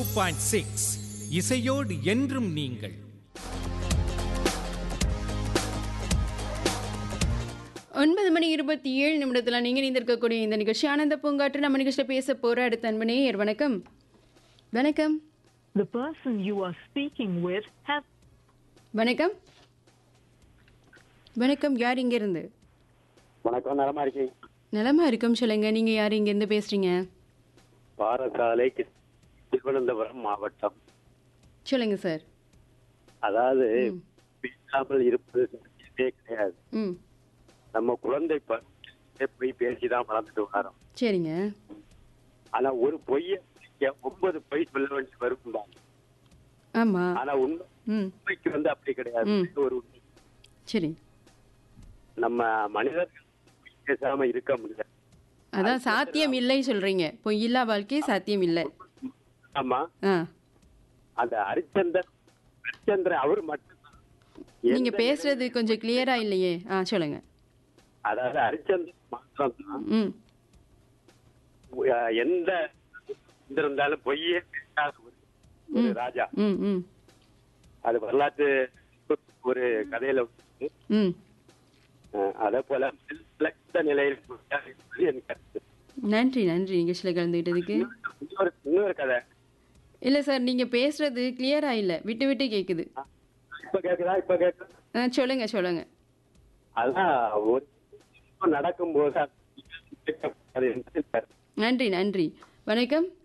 Point six இசையோடு என்றும் நீங்கள் ஒன்பது மணி இருபத்தி ஏழு நிமிடத்தில் நீங்கள் இருந்திருக்கக்கூடிய இந்த நிகழ்ச்சி ஆனந்த பூங்காற்று நம்ம நிகழ்ச்சியில் பேச போகிற அடுத்த அன்பனேயர் வணக்கம் வணக்கம் The person you are speaking with has வணக்கம் வணக்கம் யார் இங்கேருந்து வணக்கம் நலமா இருக்கீங்க நலமா இருக்கும் சொல்லுங்க நீங்கள் யார் இங்கேருந்து பேசுகிறீங்க பாரசாலை கி- திருவனந்தபுரம் மாவட்டம் சொல்லுங்க சார் அதாவது பேசாமல் இருப்பது சாத்தியமே கிடையாது ம் நம்ம குழந்தை பருவத்திலே போய் பேசிதான் வளர்ந்துட்டு வரோம் சரிங்க ஆனா ஒரு பொய்ய மறைக்க ஒன்பது பொய் சொல்ல வேண்டி வரும் தான் ஆமாம் ஆனா உண்மை ம் உண்மைக்கு வந்து அப்படி கிடையாது ம். இது ஒரு உண்மை. சரி நம்ம மனிதர்கள் பொய் பேசாம இருக்க முடியாது அதான் சாத்தியம் இல்லை சொல்கிறீங்க பொய்யில்லா வாழ்க்கை சாத்தியம் இல்லை ஆமா ஆ அந்த ஹரிச்சந்திரன் ஹரிச்சந்திரன் அவர் மட்டும்தான் நீங்கள் எந்த பேசுறது கொஞ்சம் கிளியரா இல்லையே ஆ சொல்லுங்க அதாவது ஹரிச்சந்திரன் மாத்திரம் தான் ம் அஹ் எந்த இருந்தாலும் பொய்யே பேசாத ஒரு ஒரு ராஜா ம் ம் அது வரலாற்று ஒரு கதையில வந்து, ம் அஹ், அதே போல சிலத்த நிலையில் இருந்தார் என்பது என் கருத்து நன்றி நன்றி நிகழ்ச்சியில் கலந்துக்கிட்டதுக்கு இன்னொரு இன்னொரு கதை இல்லை சார் நீங்கள் பேசுறது கிளியரா இல்லை விட்டு விட்டு கேட்குது இப்ப கேக்குதா இப்ப கேக்குதா ஆ சொல்லுங்க சொல்லுங்க அதான் ஒரு விஷயம் நடக்கும்போது அது என்பது என் கருத்து. நன்றி நன்றி வணக்கம்